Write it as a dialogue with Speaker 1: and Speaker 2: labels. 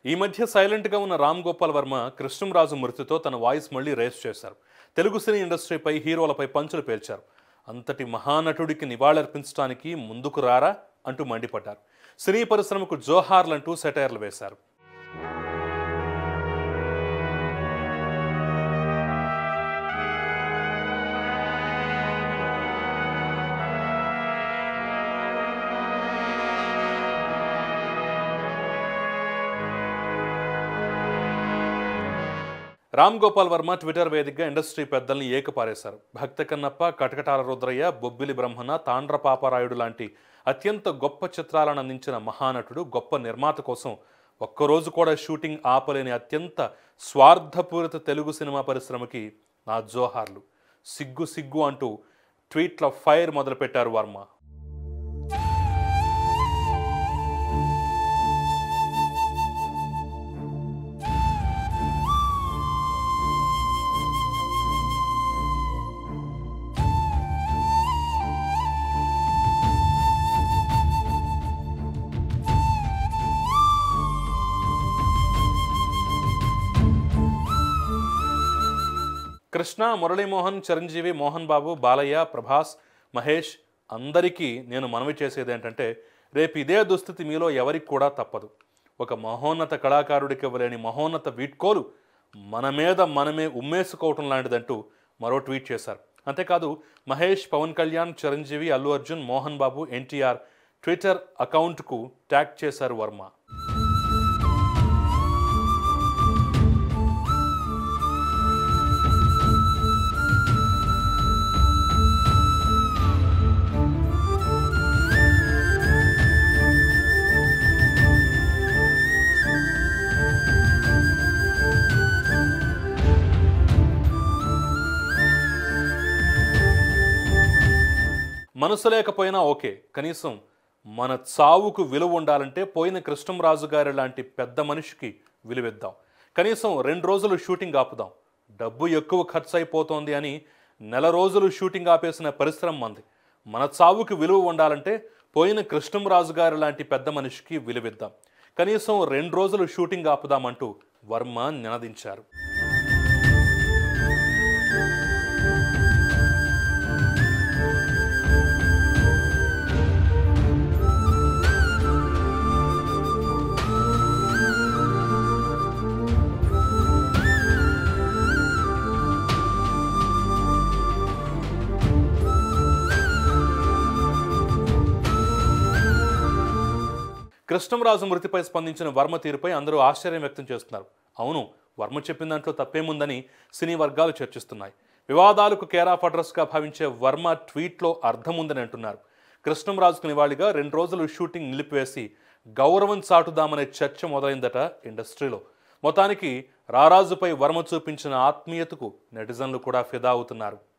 Speaker 1: ఈ మధ్య సైలెంట్గా ఉన్న రామ్ గోపాల్ వర్మ కృష్ణంరాజు మృతితో తన వాయిస్ మళ్ళీ రేస్ చేశారు తెలుగు సినీ ఇండస్ట్రీపై హీరోలపై పంచులు పేల్చారు అంతటి మహానటుడికి నివాళులర్పించడానికి ముందుకు రారా అంటూ మండిపడ్డారు సినీ పరిశ్రమకు జోహార్లంటూ సెటైర్లు వేశారు రామ్ గోపాల్ వర్మ ట్విట్టర్ వేదికగా ఇండస్ట్రీ పెద్దల్ని ఏకపారేశారు భక్త కన్నప్ప కటకటాల రుద్రయ్య బొబ్బిలి బ్రహ్మణ తాండ్ర పాపారాయుడు లాంటి అత్యంత గొప్ప చిత్రాలను అందించిన మహానటుడు గొప్ప నిర్మాత కోసం ఒక్కరోజు కూడా షూటింగ్ ఆపలేని అత్యంత స్వార్థపూరిత తెలుగు సినిమా పరిశ్రమకి నా జోహార్లు సిగ్గు సిగ్గు అంటూ ట్వీట్ల ఫైర్ మొదలుపెట్టారు వర్మ కృష్ణ మురళీమోహన్ చిరంజీవి మోహన్ బాబు బాలయ్య ప్రభాస్ మహేష్ అందరికీ నేను మనవి చేసేది ఏంటంటే రేపు ఇదే దుస్థితి మీలో ఎవరికి కూడా తప్పదు ఒక మహోన్నత కళాకారుడికి ఇవ్వలేని మహోన్నత వీడ్కోలు మన మీద మనమే ఉమ్మేసుకోవటం లాంటిదంటూ మరో ట్వీట్ చేశారు అంతేకాదు మహేష్ పవన్ కళ్యాణ్ చిరంజీవి అల్లు అర్జున్ మోహన్ బాబు ఎన్టీఆర్ ట్విట్టర్ అకౌంట్కు ట్యాగ్ చేశారు వర్మ మనసు లేకపోయినా ఓకే కనీసం మన చావుకు విలువ ఉండాలంటే పోయిన కృష్ణంరాజు గారి లాంటి పెద్ద మనిషికి విలువిద్దాం కనీసం రెండు రోజులు షూటింగ్ ఆపుదాం డబ్బు ఎక్కువ ఖర్చు అయిపోతోంది అని నెల రోజులు షూటింగ్ ఆపేసిన పరిశ్రమ మంది మన చావుకు విలువ ఉండాలంటే పోయిన కృష్ణంరాజు గారి లాంటి పెద్ద మనిషికి విలువిద్దాం కనీసం రెండు రోజులు షూటింగ్ ఆపుదామంటూ వర్మ నినదించారు కృష్ణంరాజు మృతిపై స్పందించిన వర్మ తీరుపై అందరూ ఆశ్చర్యం వ్యక్తం చేస్తున్నారు అవును వర్మ చెప్పిన దాంట్లో తప్పేముందని సినీ వర్గాలు చర్చిస్తున్నాయి వివాదాలకు కేరాఫ్ అడ్రస్గా భావించే వర్మ ట్వీట్లో అర్థం ఉందని అంటున్నారు కృష్ణంరాజుకు నివాళిగా రెండు రోజులు షూటింగ్ నిలిపివేసి గౌరవం చాటుదామనే చర్చ మొదలైందట ఇండస్ట్రీలో మొత్తానికి రారాజుపై వర్మ చూపించిన ఆత్మీయతకు నెటిజన్లు కూడా ఫిదా అవుతున్నారు